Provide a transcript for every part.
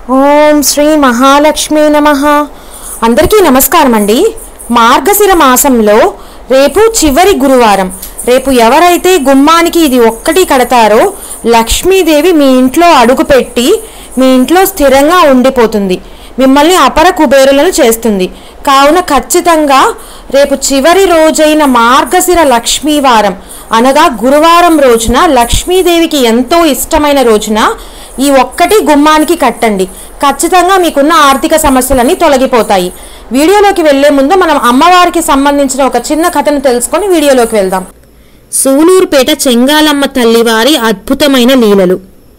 ఓం శ్రీ మహాలక్ష్మి నమ అందరికీ నమస్కారం అండి మార్గశిర మాసంలో రేపు చివరి గురువారం రేపు ఎవరైతే గుమ్మానికి ఇది ఒక్కటి కడతారో లక్ష్మీదేవి మీ ఇంట్లో అడుగుపెట్టి మీ ఇంట్లో స్థిరంగా ఉండిపోతుంది మిమ్మల్ని అపర కుబేరులను చేస్తుంది కావున ఖచ్చితంగా రేపు చివరి రోజైన మార్గశిర లక్ష్మీవారం అనగా గురువారం రోజున లక్ష్మీదేవికి ఎంతో ఇష్టమైన రోజున ఈ ఒక్కటి గుమ్మానికి కట్టండి ఖచ్చితంగా మీకున్న ఆర్థిక సమస్యలన్నీ తొలగిపోతాయి వీడియోలోకి వెళ్లే ముందు మనం అమ్మవారికి సంబంధించిన ఒక చిన్న కథను తెలుసుకొని వీడియోలోకి వెళ్దాం సూలూరుపేట చెంగాలమ్మ తల్లివారి అద్భుతమైన లీలలు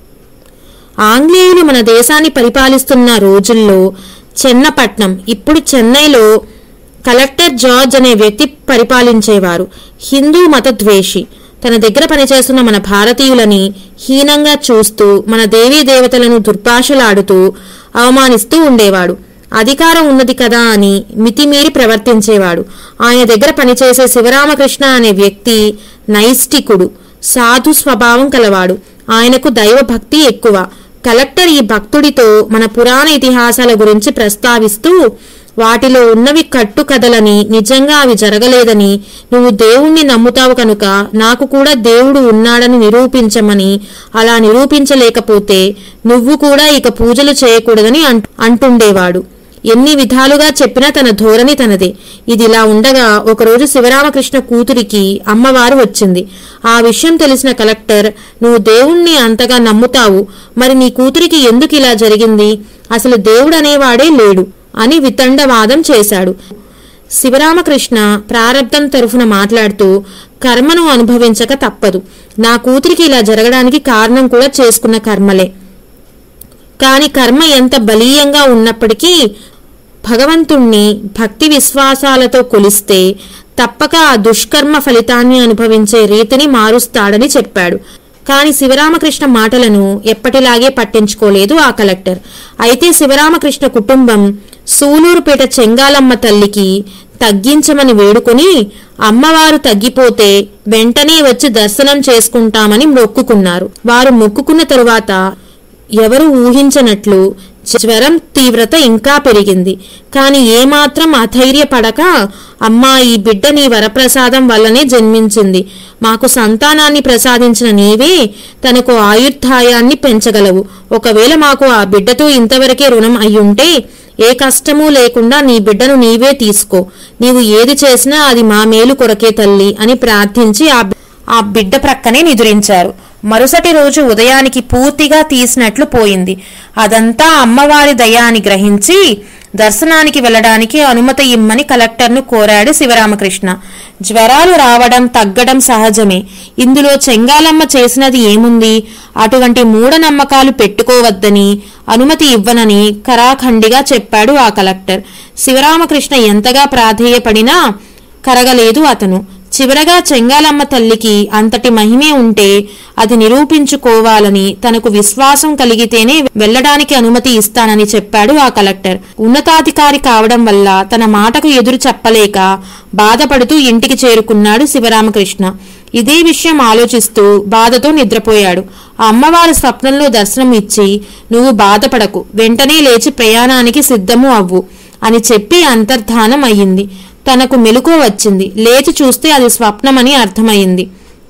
ఆంగ్లేయులు మన దేశాన్ని పరిపాలిస్తున్న రోజుల్లో చెన్నపట్నం ఇప్పుడు చెన్నైలో కలెక్టర్ జార్జ్ అనే వ్యక్తి పరిపాలించేవారు హిందూ మత ద్వేషి తన దగ్గర పనిచేస్తున్న మన భారతీయులని హీనంగా చూస్తూ మన దేవీ దేవతలను దుర్భాషలాడుతూ అవమానిస్తూ ఉండేవాడు అధికారం ఉన్నది కదా అని మితిమీరి ప్రవర్తించేవాడు ఆయన దగ్గర పనిచేసే శివరామకృష్ణ అనే వ్యక్తి నైష్టికుడు సాధు స్వభావం కలవాడు ఆయనకు దైవ భక్తి ఎక్కువ కలెక్టర్ ఈ భక్తుడితో మన పురాణ ఇతిహాసాల గురించి ప్రస్తావిస్తూ వాటిలో ఉన్నవి కట్టుకథలని నిజంగా అవి జరగలేదని నువ్వు దేవుణ్ణి నమ్ముతావు కనుక నాకు కూడా దేవుడు ఉన్నాడని నిరూపించమని అలా నిరూపించలేకపోతే నువ్వు కూడా ఇక పూజలు చేయకూడదని అంట్- అంటుండేవాడు ఎన్ని విధాలుగా చెప్పినా తన ధోరణి తనదే ఇదిలా ఉండగా ఒకరోజు శివరామకృష్ణ కూతురికి అమ్మవారు వచ్చింది ఆ విషయం తెలిసిన కలెక్టర్ నువ్వు దేవుణ్ణి అంతగా నమ్ముతావు మరి నీ కూతురికి ఎందుకు ఇలా జరిగింది అసలు దేవుడు అనేవాడే లేడు అని వితండవాదం చేశాడు శివరామకృష్ణ ప్రారబ్ధం తరఫున మాట్లాడుతూ కర్మను అనుభవించక తప్పదు నా కూతురికి ఇలా జరగడానికి కారణం కూడా చేసుకున్న కర్మలే కాని కర్మ ఎంత బలీయంగా ఉన్నప్పటికీ భగవంతుణ్ణి భక్తి విశ్వాసాలతో కొలిస్తే తప్పక ఆ దుష్కర్మ ఫలితాన్ని అనుభవించే రీతిని మారుస్తాడని చెప్పాడు కాని శివరామకృష్ణ మాటలను ఎప్పటిలాగే పట్టించుకోలేదు ఆ కలెక్టర్ అయితే శివరామకృష్ణ కుటుంబం సూలూరుపేట చెంగాలమ్మ తల్లికి తగ్గించమని వేడుకొని అమ్మవారు తగ్గిపోతే వెంటనే వచ్చి దర్శనం చేసుకుంటామని మొక్కుకున్నారు వారు మొక్కుకున్న తరువాత ఎవరు ఊహించనట్లు జ్వరం తీవ్రత ఇంకా పెరిగింది కాని ఏమాత్రం అధైర్యపడక అమ్మా ఈ బిడ్డ నీ వరప్రసాదం వల్లనే జన్మించింది మాకు సంతానాన్ని ప్రసాదించిన నీవే తనకు ఆయుర్దాయాన్ని పెంచగలవు ఒకవేళ మాకు ఆ బిడ్డతో ఇంతవరకే రుణం అయ్యుంటే ఏ కష్టమూ లేకుండా నీ బిడ్డను నీవే తీసుకో నీవు ఏది చేసినా అది మా మేలు కొరకే తల్లి అని ప్రార్థించి ఆ ఆ బిడ్డ ప్రక్కనే నిదురించారు మరుసటి రోజు ఉదయానికి పూర్తిగా తీసినట్లు పోయింది అదంతా అమ్మవారి దయాన్ని గ్రహించి దర్శనానికి వెళ్ళడానికి అనుమతి ఇమ్మని కలెక్టర్ను కోరాడు శివరామకృష్ణ జ్వరాలు రావడం తగ్గడం సహజమే ఇందులో చెంగాలమ్మ చేసినది ఏముంది అటువంటి మూఢనమ్మకాలు పెట్టుకోవద్దని అనుమతి ఇవ్వనని కరాఖండిగా చెప్పాడు ఆ కలెక్టర్ శివరామకృష్ణ ఎంతగా ప్రాధేయపడినా కరగలేదు అతను చివరగా చెంగాలమ్మ తల్లికి అంతటి మహిమే ఉంటే అది నిరూపించుకోవాలని తనకు విశ్వాసం కలిగితేనే వెళ్ళడానికి అనుమతి ఇస్తానని చెప్పాడు ఆ కలెక్టర్ ఉన్నతాధికారి కావడం వల్ల తన మాటకు ఎదురు చెప్పలేక బాధపడుతూ ఇంటికి చేరుకున్నాడు శివరామకృష్ణ ఇదే విషయం ఆలోచిస్తూ బాధతో నిద్రపోయాడు ఆ అమ్మవారి స్వప్నంలో దర్శనం ఇచ్చి నువ్వు బాధపడకు వెంటనే లేచి ప్రయాణానికి సిద్ధము అవ్వు అని చెప్పి అంతర్ధానం అయ్యింది తనకు మెలకువ వచ్చింది లేచి చూస్తే అది స్వప్నమని అర్థమైంది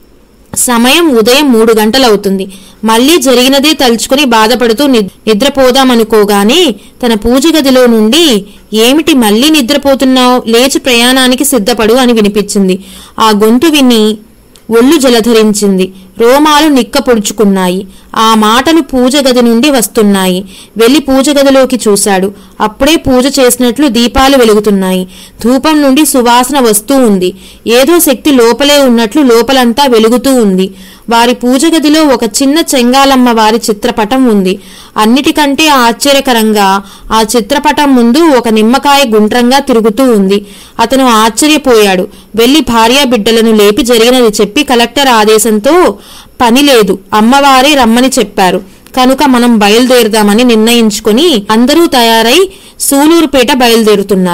సమయం ఉదయం మూడు గంటలవుతుంది మళ్ళీ జరిగినదే తలుచుకుని బాధపడుతూ నిద్- నిద్రపోదామనుకోగానే తన పూజ గదిలో నుండి ఏమిటి మళ్ళీ నిద్రపోతున్నావు లేచి ప్రయాణానికి సిద్ధపడు అని వినిపించింది ఆ గొంతు విని ఒళ్ళు జలధరించింది రోమాలు నిక్కపొడుచుకున్నాయి ఆ మాటలు పూజ గది నుండి వస్తున్నాయి వెళ్లి పూజ గదిలోకి చూశాడు అప్పుడే పూజ చేసినట్లు దీపాలు వెలుగుతున్నాయి ధూపం నుండి సువాసన వస్తూ ఉంది ఏదో శక్తి లోపలే ఉన్నట్లు లోపలంతా వెలుగుతూ ఉంది వారి పూజ గదిలో ఒక చిన్న చెంగాలమ్మ వారి చిత్రపటం ఉంది అన్నిటికంటే ఆశ్చర్యకరంగా ఆ చిత్రపటం ముందు ఒక నిమ్మకాయ గుండ్రంగా తిరుగుతూ ఉంది అతను ఆశ్చర్యపోయాడు వెళ్లి భార్యా బిడ్డలను లేపి జరిగినది చెప్పి కలెక్టర్ ఆదేశంతో పని లేదు అమ్మవారే రమ్మని చెప్పారు కనుక మనం బయలుదేరుదామని నిర్ణయించుకొని అందరూ తయారై సూలూరుపేట బయలుదేరుతున్నారు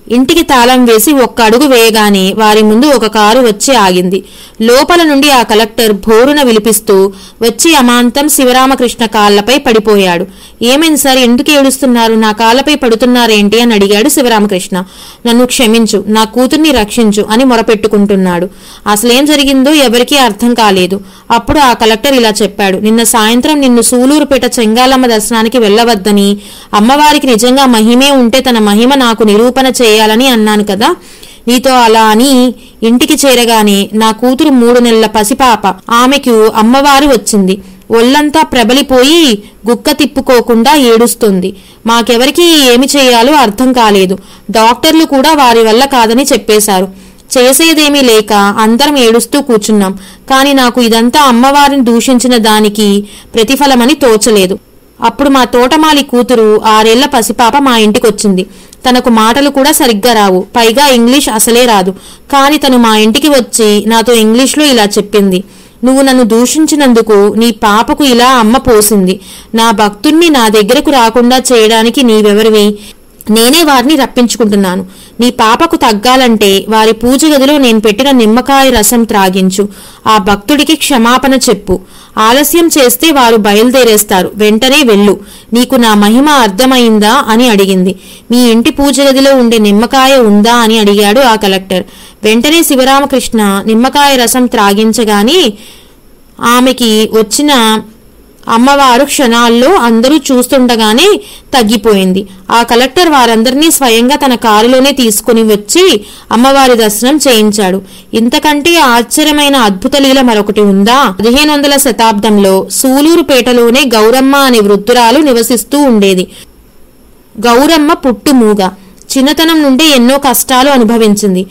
ఇంటికి తాళం వేసి ఒక్క అడుగు వేయగానే వారి ముందు ఒక కారు వచ్చి ఆగింది లోపల నుండి ఆ కలెక్టర్ భోరున విలిపిస్తూ వచ్చి అమాంతం శివరామకృష్ణ కాళ్లపై పడిపోయాడు ఏమైంది సార్ ఎందుకు ఏడుస్తున్నారు నా కాళ్లపై పడుతున్నారేంటి అని అడిగాడు శివరామకృష్ణ నన్ను క్షమించు నా కూతుర్ని రక్షించు అని మొరపెట్టుకుంటున్నాడు అసలేం జరిగిందో ఎవరికీ అర్థం కాలేదు అప్పుడు ఆ కలెక్టర్ ఇలా చెప్పాడు నిన్న సాయంత్రం నిన్ను సూలూరుపేట చెంగాలమ్మ దర్శనానికి వెళ్ళవద్దని అమ్మవారికి నిజంగా మహిమే ఉంటే తన మహిమ నాకు నిరూపణ చేయాలని అన్నాను కదా నీతో అలా అని ఇంటికి చేరగానే నా కూతురు మూడు నెలల పసిపాప ఆమెకు అమ్మవారు వచ్చింది ఒళ్ళంతా ప్రబలిపోయి గుక్క తిప్పుకోకుండా ఏడుస్తుంది మాకెవరికి ఏమి చేయాలో అర్థం కాలేదు డాక్టర్లు కూడా వారి వల్ల కాదని చెప్పేశారు చేసేదేమీ లేక అందరం ఏడుస్తూ కూర్చున్నాం కానీ నాకు ఇదంతా అమ్మవారిని దూషించిన దానికి ప్రతిఫలమని తోచలేదు అప్పుడు మా తోటమాలి కూతురు ఆరేళ్ల పసిపాప మా ఇంటికొచ్చింది తనకు మాటలు కూడా సరిగ్గా రావు పైగా ఇంగ్లీష్ అసలే రాదు కానీ తను మా ఇంటికి వచ్చి నాతో ఇంగ్లీష్లో ఇలా చెప్పింది నువ్వు నన్ను దూషించినందుకు నీ పాపకు ఇలా అమ్మ పోసింది నా భక్తుణ్ణి నా దగ్గరకు రాకుండా చేయడానికి నీవెవరివి నేనే వారిని రప్పించుకుంటున్నాను నీ పాపకు తగ్గాలంటే వారి పూజ గదిలో నేను పెట్టిన నిమ్మకాయ రసం త్రాగించు ఆ భక్తుడికి క్షమాపణ చెప్పు ఆలస్యం చేస్తే వారు బయలుదేరేస్తారు వెంటనే వెళ్ళు నీకు నా మహిమ అర్థమైందా అని అడిగింది మీ ఇంటి పూజ గదిలో ఉండే నిమ్మకాయ ఉందా అని అడిగాడు ఆ కలెక్టర్ వెంటనే శివరామకృష్ణ నిమ్మకాయ రసం త్రాగించగానే ఆమెకి వచ్చిన అమ్మవారు క్షణాల్లో అందరూ చూస్తుండగానే తగ్గిపోయింది ఆ కలెక్టర్ వారందరినీ స్వయంగా తన కారులోనే తీసుకుని వచ్చి అమ్మవారి దర్శనం చేయించాడు ఇంతకంటే ఆశ్చర్యమైన అద్భుత లీల మరొకటి ఉందా పదిహేను వందల శతాబ్దంలో సూలూరుపేటలోనే గౌరమ్మ అనే వృద్ధురాలు నివసిస్తూ ఉండేది గౌరమ్మ పుట్టుమూగ చిన్నతనం నుండి ఎన్నో కష్టాలు అనుభవించింది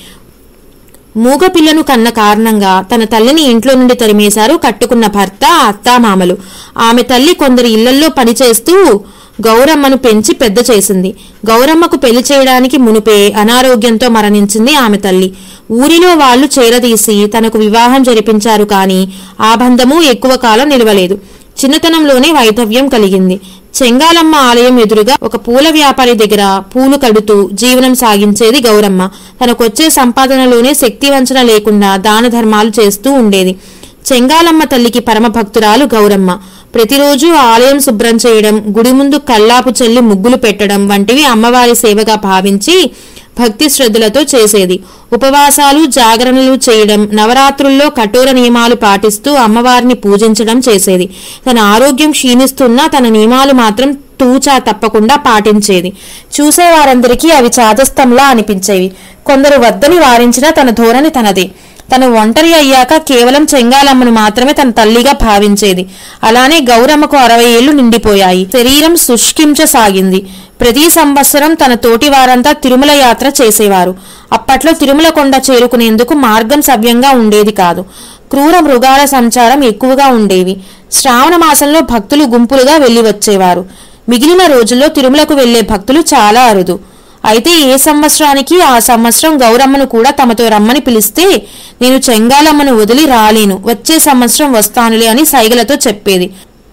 మూగ పిల్లను కన్న కారణంగా తన తల్లిని ఇంట్లో నుండి తరిమేశారు కట్టుకున్న భర్త అత్తామామలు ఆమె తల్లి కొందరు ఇళ్లల్లో పనిచేస్తూ గౌరమ్మను పెంచి పెద్ద చేసింది గౌరమ్మకు పెళ్లి చేయడానికి మునుపే అనారోగ్యంతో మరణించింది ఆమె తల్లి ఊరిలో వాళ్ళు చేరదీసి తనకు వివాహం జరిపించారు కానీ ఆ బంధము ఎక్కువ కాలం నిలవలేదు చిన్నతనంలోనే వైధవ్యం కలిగింది చెంగాలమ్మ ఆలయం ఎదురుగా ఒక పూల వ్యాపారి దగ్గర పూలు కడుతూ జీవనం సాగించేది గౌరమ్మ తనకొచ్చే సంపాదనలోనే శక్తి వంచన లేకుండా దాన ధర్మాలు చేస్తూ ఉండేది చెంగాలమ్మ తల్లికి పరమ భక్తురాలు గౌరమ్మ ప్రతిరోజు ఆలయం శుభ్రం చేయడం గుడి ముందు కల్లాపు చల్లి ముగ్గులు పెట్టడం వంటివి అమ్మవారి సేవగా భావించి భక్తి శ్రద్ధలతో చేసేది ఉపవాసాలు జాగరణలు చేయడం నవరాత్రుల్లో కఠోర నియమాలు పాటిస్తూ అమ్మవారిని పూజించడం చేసేది తన ఆరోగ్యం క్షీణిస్తున్నా తన నియమాలు మాత్రం తూచా తప్పకుండా పాటించేది చూసేవారందరికీ అవి చాదస్తంలా అనిపించేవి కొందరు వద్దని వారించినా తన ధోరణి తనదే తను ఒంటరి అయ్యాక కేవలం చెంగాలమ్మను మాత్రమే తన తల్లిగా భావించేది అలానే గౌరమ్మకు అరవై ఏళ్లు నిండిపోయాయి శరీరం శుష్కించసాగింది ప్రతి సంవత్సరం తన తోటి వారంతా తిరుమల యాత్ర చేసేవారు అప్పట్లో తిరుమల కొండ చేరుకునేందుకు మార్గం సవ్యంగా ఉండేది కాదు క్రూర మృగాల సంచారం ఎక్కువగా ఉండేవి శ్రావణ మాసంలో భక్తులు గుంపులుగా వెళ్లి వచ్చేవారు మిగిలిన రోజుల్లో తిరుమలకు వెళ్లే భక్తులు చాలా అరుదు అయితే ఏ సంవత్సరానికి ఆ సంవత్సరం గౌరమ్మను కూడా తమతో రమ్మని పిలిస్తే నేను చెంగాలమ్మను వదిలి రాలేను వచ్చే సంవత్సరం వస్తానులే అని సైగలతో చెప్పేది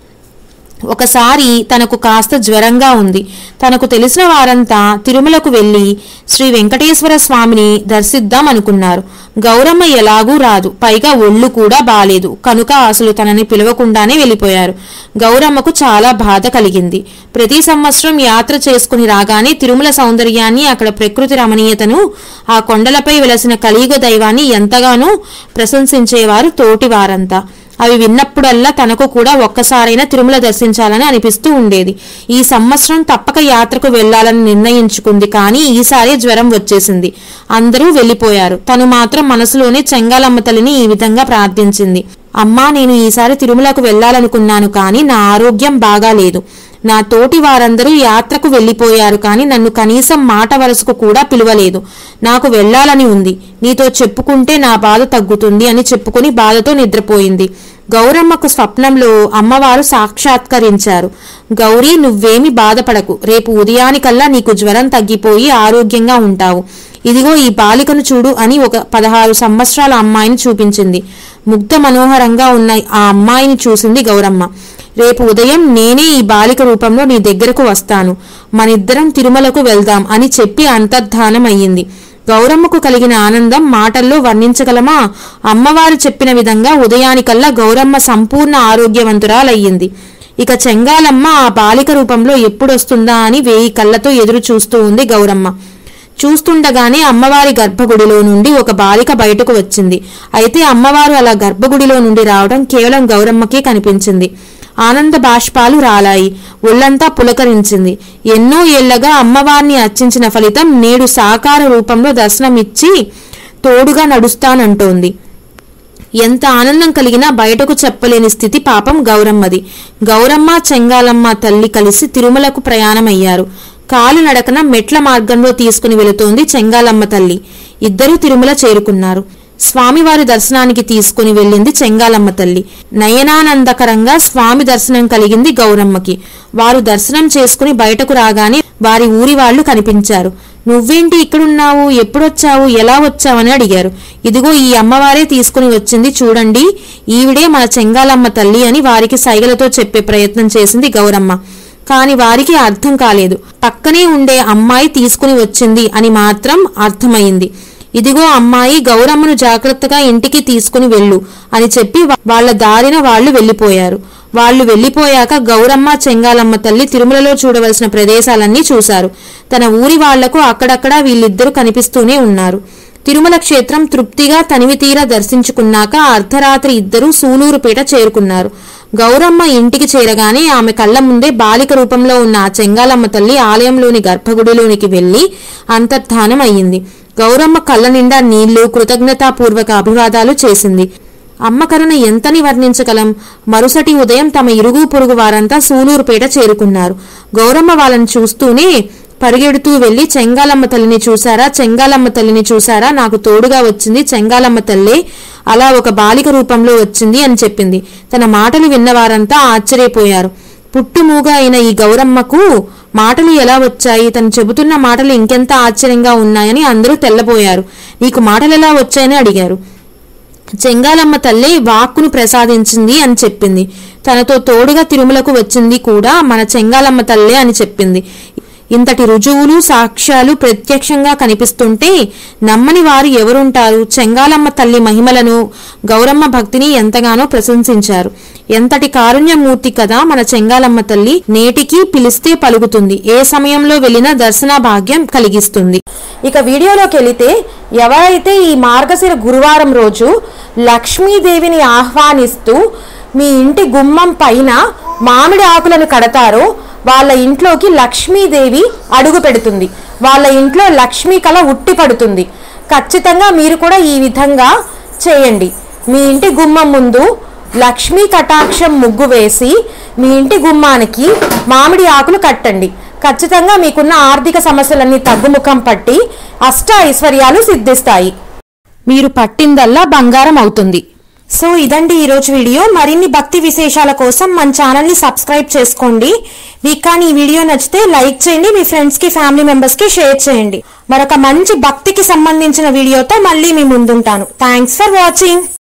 ఒకసారి తనకు కాస్త జ్వరంగా ఉంది తనకు తెలిసిన వారంతా తిరుమలకు వెళ్లి శ్రీ వెంకటేశ్వర స్వామిని దర్శిద్దాం అనుకున్నారు గౌరమ్మ ఎలాగూ రాదు పైగా ఒళ్ళు కూడా బాలేదు కనుక అసలు తనని పిలవకుండానే వెళ్ళిపోయారు గౌరమ్మకు చాలా బాధ కలిగింది ప్రతి సంవత్సరం యాత్ర చేసుకుని రాగానే తిరుమల సౌందర్యాన్ని అక్కడ ప్రకృతి రమణీయతను ఆ కొండలపై వెలసిన కలియుగ దైవాన్ని ఎంతగానో ప్రశంసించేవారు తోటి వారంతా అవి విన్నప్పుడల్లా తనకు కూడా ఒక్కసారైనా తిరుమల దర్శించాలని అనిపిస్తూ ఉండేది ఈ సంవత్సరం తప్పక యాత్రకు వెళ్లాలని నిర్ణయించుకుంది కానీ ఈసారి జ్వరం వచ్చేసింది అందరూ వెళ్లిపోయారు తను మాత్రం మనసులోనే చెంగాలమ్మ తల్లిని ఈ విధంగా ప్రార్థించింది అమ్మా నేను ఈసారి తిరుమలకు వెళ్లాలనుకున్నాను కానీ నా ఆరోగ్యం బాగాలేదు నా తోటి వారందరూ యాత్రకు వెళ్లిపోయారు కానీ నన్ను కనీసం మాట వరుసకు కూడా పిలువలేదు నాకు వెళ్లాలని ఉంది నీతో చెప్పుకుంటే నా బాధ తగ్గుతుంది అని చెప్పుకుని బాధతో నిద్రపోయింది గౌరమ్మకు స్వప్నంలో అమ్మవారు సాక్షాత్కరించారు గౌరీ నువ్వేమి బాధపడకు రేపు ఉదయానికల్లా నీకు జ్వరం తగ్గిపోయి ఆరోగ్యంగా ఉంటావు ఇదిగో ఈ బాలికను చూడు అని ఒక పదహారు సంవత్సరాల అమ్మాయిని చూపించింది ముగ్ధ మనోహరంగా ఉన్న ఆ అమ్మాయిని చూసింది గౌరమ్మ రేపు ఉదయం నేనే ఈ బాలిక రూపంలో నీ దగ్గరకు వస్తాను మనిద్దరం తిరుమలకు వెళ్దాం అని చెప్పి అంతర్ధానం అయ్యింది గౌరమ్మకు కలిగిన ఆనందం మాటల్లో వర్ణించగలమా అమ్మవారు చెప్పిన విధంగా ఉదయానికల్లా గౌరమ్మ సంపూర్ణ ఆరోగ్యవంతురాలయ్యింది ఇక చెంగాలమ్మ ఆ బాలిక రూపంలో ఎప్పుడొస్తుందా అని వేయి కళ్ళతో ఎదురు చూస్తూ ఉంది గౌరమ్మ చూస్తుండగానే అమ్మవారి గర్భగుడిలో నుండి ఒక బాలిక బయటకు వచ్చింది అయితే అమ్మవారు అలా గర్భగుడిలో నుండి రావడం కేవలం గౌరమ్మకే కనిపించింది ఆనంద బాష్పాలు రాలాయి ఒళ్లంతా పులకరించింది ఎన్నో ఏళ్లగా అమ్మవారిని అర్చించిన ఫలితం నేడు సాకార రూపంలో దర్శనమిచ్చి తోడుగా నడుస్తానంటోంది ఎంత ఆనందం కలిగినా బయటకు చెప్పలేని స్థితి పాపం గౌరమ్మది గౌరమ్మ చెంగాలమ్మ తల్లి కలిసి తిరుమలకు ప్రయాణమయ్యారు కాలు నడకన మెట్ల మార్గంలో తీసుకుని వెళుతోంది చెంగాలమ్మ తల్లి ఇద్దరూ తిరుమల చేరుకున్నారు స్వామివారి దర్శనానికి తీసుకుని వెళ్ళింది చెంగాలమ్మ తల్లి నయనానందకరంగా స్వామి దర్శనం కలిగింది గౌరమ్మకి వారు దర్శనం చేసుకుని బయటకు రాగానే వారి ఊరి వాళ్ళు కనిపించారు నువ్వేంటి ఇక్కడున్నావు ఎప్పుడొచ్చావు ఎలా వచ్చావని అడిగారు ఇదిగో ఈ అమ్మవారే తీసుకుని వచ్చింది చూడండి ఈవిడే మన చెంగాలమ్మ తల్లి అని వారికి సైగలతో చెప్పే ప్రయత్నం చేసింది గౌరమ్మ కాని వారికి అర్థం కాలేదు పక్కనే ఉండే అమ్మాయి తీసుకుని వచ్చింది అని మాత్రం అర్థమైంది ఇదిగో అమ్మాయి గౌరమ్మను జాగ్రత్తగా ఇంటికి తీసుకుని వెళ్ళు అని చెప్పి వా- వాళ్ళ దారిన వాళ్ళు వెళ్లిపోయారు వాళ్ళు వెళ్లిపోయాక గౌరమ్మ చెంగాలమ్మ తల్లి తిరుమలలో చూడవలసిన ప్రదేశాలన్నీ చూశారు తన ఊరి వాళ్లకు అక్కడక్కడా వీళ్ళిద్దరూ కనిపిస్తూనే ఉన్నారు తిరుమల క్షేత్రం తృప్తిగా తనివితీరా దర్శించుకున్నాక అర్ధరాత్రి ఇద్దరూ సూలూరుపేట చేరుకున్నారు గౌరమ్మ ఇంటికి చేరగానే ఆమె కళ్ళ ముందే బాలిక రూపంలో ఉన్న ఆ చెంగాలమ్మ తల్లి ఆలయంలోని గర్భగుడిలోనికి వెళ్లి అంతర్ధానం అయ్యింది గౌరమ్మ కళ్ళ నిండా నీళ్లు కృతజ్ఞతాపూర్వక అభివాదాలు చేసింది అమ్మ కరుణ ఎంతని వర్ణించగలం మరుసటి ఉదయం తమ ఇరుగు పొరుగు వారంతా సూలూరుపేట చేరుకున్నారు గౌరమ్మ వాళ్ళని చూస్తూనే పరిగెడుతూ వెళ్లి చెంగాలమ్మ తల్లిని చూశారా చెంగాలమ్మ తల్లిని చూశారా నాకు తోడుగా వచ్చింది చెంగాలమ్మ తల్లే అలా ఒక బాలిక రూపంలో వచ్చింది అని చెప్పింది తన మాటలు విన్న వారంతా ఆశ్చర్యపోయారు పుట్టుమూగా అయిన ఈ గౌరమ్మకు మాటలు ఎలా వచ్చాయి తను చెబుతున్న మాటలు ఇంకెంత ఆశ్చర్యంగా ఉన్నాయని అందరూ తెల్లబోయారు నీకు మాటలు ఎలా వచ్చాయని అడిగారు చెంగాలమ్మ తల్లి వాక్కును ప్రసాదించింది అని చెప్పింది తనతో తోడుగా తిరుమలకు వచ్చింది కూడా మన చెంగాలమ్మ తల్లే అని చెప్పింది ఇంతటి రుజువులు సాక్ష్యాలు ప్రత్యక్షంగా కనిపిస్తుంటే నమ్మని వారు ఎవరుంటారు చెంగాలమ్మ తల్లి మహిమలను గౌరమ్మ భక్తిని ఎంతగానో ప్రశంసించారు ఎంతటి కారుణ్యమూర్తి కదా మన చెంగాలమ్మ తల్లి నేటికి పిలిస్తే పలుకుతుంది ఏ సమయంలో వెళ్ళినా దర్శన భాగ్యం కలిగిస్తుంది ఇక వీడియోలోకి వెళితే ఎవరైతే ఈ మార్గశిర గురువారం రోజు లక్ష్మీదేవిని ఆహ్వానిస్తూ మీ ఇంటి గుమ్మం పైన మామిడి ఆకులను కడతారో వాళ్ళ ఇంట్లోకి లక్ష్మీదేవి అడుగు పెడుతుంది వాళ్ళ ఇంట్లో లక్ష్మీ కళ ఉట్టి పడుతుంది ఖచ్చితంగా మీరు కూడా ఈ విధంగా చేయండి మీ ఇంటి గుమ్మం ముందు లక్ష్మీ కటాక్షం ముగ్గు వేసి మీ ఇంటి గుమ్మానికి మామిడి ఆకులు కట్టండి ఖచ్చితంగా మీకున్న ఆర్థిక సమస్యలన్నీ తగ్గుముఖం పట్టి అష్ట ఐశ్వర్యాలు సిద్ధిస్తాయి మీరు పట్టిందల్లా బంగారం అవుతుంది సో ఇదండి ఈరోజు వీడియో మరిన్ని భక్తి విశేషాల కోసం మన ఛానల్ ని సబ్స్క్రైబ్ చేసుకోండి మీకు కానీ ఈ వీడియో నచ్చితే లైక్ చేయండి మీ ఫ్రెండ్స్ కి ఫ్యామిలీ మెంబర్స్ కి షేర్ చేయండి మరొక మంచి భక్తికి సంబంధించిన వీడియోతో మళ్ళీ మీ ముందుంటాను థ్యాంక్స్ ఫర్ వాచింగ్